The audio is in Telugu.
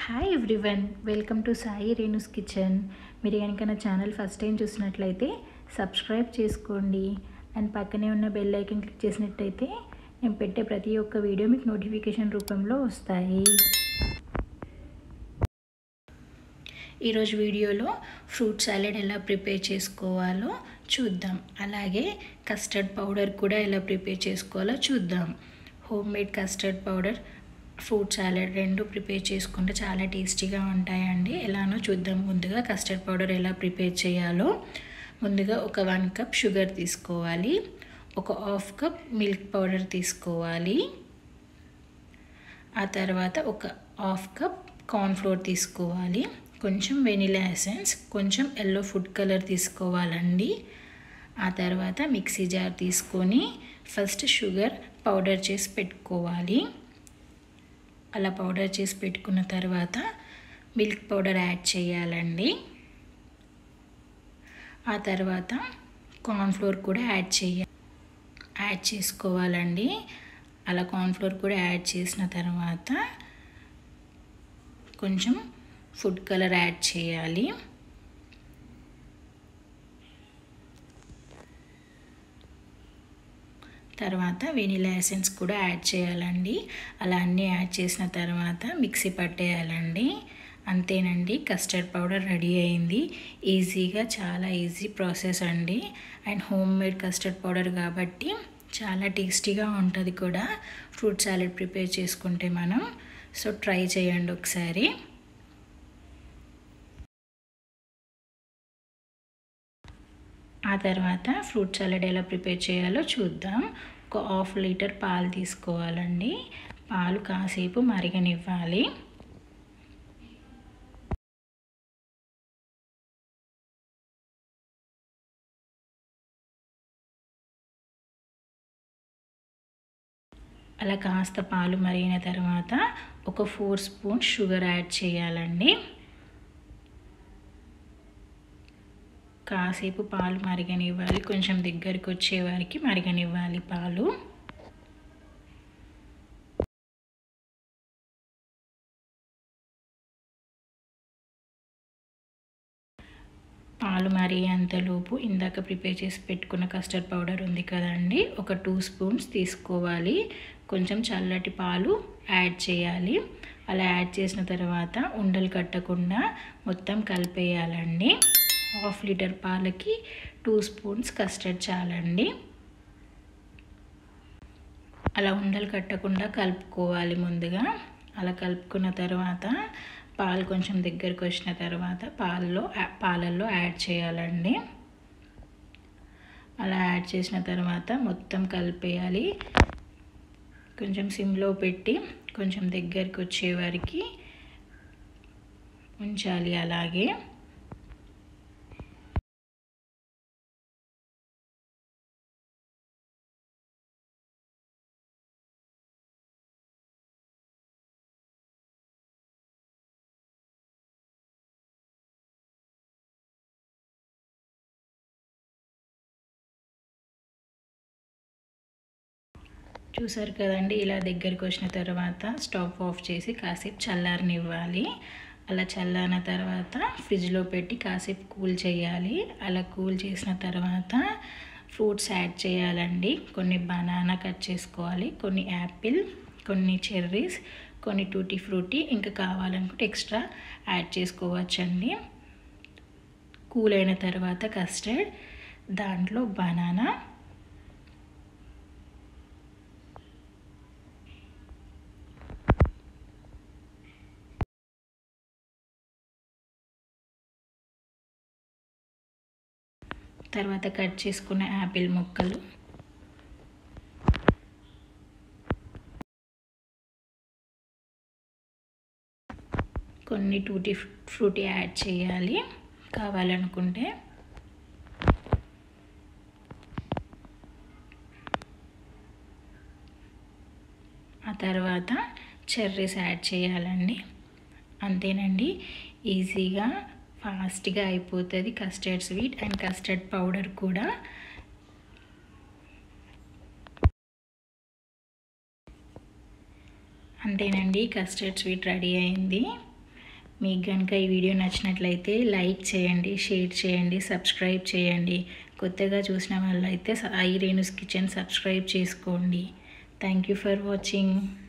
hi everyone welcome to Sai Renu's kitchen మీరు కనుక నా ఛానల్ ఫస్ట్ టైం చూసినట్లయితే సబ్స్క్రైబ్ చేసుకోండి అండ్ పక్కనే ఉన్న బెల్ ఐకన్ క్లిక్ చేసినట్టయితే నేను పెట్టే ప్రతి ఒక్క వీడియో మీకు నోటిఫికేషన్ రూపంలో వస్తాయి ఈరోజు వీడియోలో ఫ్రూట్ సాలెడ్ ఎలా ప్రిపేర్ చేసుకోవాలో చూద్దాం అలాగే కస్టర్డ్ పౌడర్ కూడా ఎలా ప్రిపేర్ చేసుకోవాలో చూద్దాం home made custard powder fruit salad రెండు ప్రిపేర్ చేసుకుంటే చాలా టేస్టీగా ఉంటాయండి ఎలానో చూద్దాం ముందుగా కస్టర్డ్ పౌడర్ ఎలా ప్రిపేర్ చేయాలో ముందుగా ఒక వన్ కప్ షుగర్ తీసుకోవాలి ఒక హాఫ్ కప్ మిల్క్ పౌడర్ తీసుకోవాలి ఆ తర్వాత ఒక హాఫ్ కప్ కార్న్ఫ్లోర్ తీసుకోవాలి కొంచెం వెనిలా ఎసెన్స్ కొంచెం ఎల్లో ఫుడ్ కలర్ తీసుకోవాలండి ఆ తర్వాత మిక్సీ జార్ తీసుకొని ఫస్ట్ షుగర్ పౌడర్ చేసి పెట్టుకోవాలి అలా పౌడర్ చేసి పెట్టుకున్న తర్వాత మిల్క్ పౌడర్ యాడ్ చేయాలండి ఆ తర్వాత కార్న్ఫ్లోర్ కూడా యాడ్ చేయాలి యాడ్ చేసుకోవాలండి అలా కార్న్ఫ్లోర్ కూడా యాడ్ చేసిన తర్వాత కొంచెం ఫుడ్ కలర్ యాడ్ చేయాలి తర్వాత వెనిలా ఎసెన్స్ కూడా యాడ్ చేయాలండి అలా అన్నీ యాడ్ చేసిన తర్వాత మిక్సీ పట్టేయాలండి అంతేనండి కస్టర్డ్ పౌడర్ రెడీ అయింది ఈజీగా చాలా ఈజీ ప్రాసెస్ అండి and home made custard powder కాబట్టి చాలా టేస్టీగా ఉంటుంది కూడా ఫ్రూట్ సాలెడ్ ప్రిపేర్ చేసుకుంటే మనం సో ట్రై చేయండి ఒకసారి ఆ తర్వాత ఫ్రూట్ సాలెడ్ ఎలా ప్రిపేర్ చేయాలో చూద్దాం ఒక హాఫ్ లీటర్ పాలు తీసుకోవాలండి పాలు కాసేపు మరగనివ్వాలి అలా కాస్త పాలు మరిగిన తర్వాత ఒక ఫోర్ స్పూన్ షుగర్ యాడ్ చేయాలండి కాసేపు పాలు మరగనివ్వాలి కొంచెం దగ్గరికి వచ్చే వారికి మరగనివ్వాలి పాలు పాలు మరిగేంతలోపు ఇందాక ప్రిపేర్ చేసి పెట్టుకున్న కస్టర్డ్ పౌడర్ ఉంది కదండి ఒక టూ స్పూన్స్ తీసుకోవాలి కొంచెం చల్లటి పాలు యాడ్ చేయాలి అలా యాడ్ చేసిన తర్వాత ఉండలు కట్టకుండా మొత్తం కలిపేయాలండి హాఫ్ లీటర్ పాలకి టూ స్పూన్స్ కస్టర్డ్ చాలండి అలా ఉండలు కట్టకుండా కలుపుకోవాలి ముందుగా అలా కలుపుకున్న తర్వాత పాలు కొంచెం దగ్గరికి వచ్చిన తర్వాత పాలలో పాలల్లో యాడ్ చేయాలండి అలా యాడ్ చేసిన తర్వాత మొత్తం కలిపేయాలి కొంచెం సిమ్లో పెట్టి కొంచెం దగ్గరికి వచ్చే వరకు ఉంచాలి అలాగే చూసారు కదండి ఇలా దగ్గరికి వచ్చిన తర్వాత స్టవ్ ఆఫ్ చేసి కాసేపు చల్లారనివ్వాలి అలా చల్లారిన తర్వాత ఫ్రిడ్జ్లో పెట్టి కాసేపు కూల్ చేయాలి అలా కూల్ చేసిన తర్వాత ఫ్రూట్స్ యాడ్ చేయాలండి కొన్ని బనానా కట్ చేసుకోవాలి కొన్ని యాపిల్ కొన్ని చెర్రీస్ కొన్ని టూటీ ఫ్రూటీ ఇంకా కావాలనుకుంటే ఎక్స్ట్రా యాడ్ చేసుకోవచ్చండి కూల్ అయిన తర్వాత కస్టర్డ్ దాంట్లో బనానా తర్వాత కట్ చేసుకున్న యాపిల్ ముక్కలు కొన్ని టూటీ ఫ్రూటీ యాడ్ చేయాలి కావాలనుకుంటే ఆ తర్వాత చెర్రీస్ యాడ్ చేయాలండి అంతేనండి ఈజీగా ఫాస్ట్గా అయిపోతుంది custard sweet and custard powder కూడా అంతేనండి కస్టర్డ్ స్వీట్ రెడీ అయింది మీకు కనుక ఈ వీడియో నచ్చినట్లయితే లైక్ చేయండి షేర్ చేయండి సబ్స్క్రైబ్ చేయండి కొత్తగా చూసిన వాళ్ళైతే సాయి రేణుస్ కిచెన్ సబ్స్క్రైబ్ చేసుకోండి థ్యాంక్ యూ ఫర్ వాచింగ్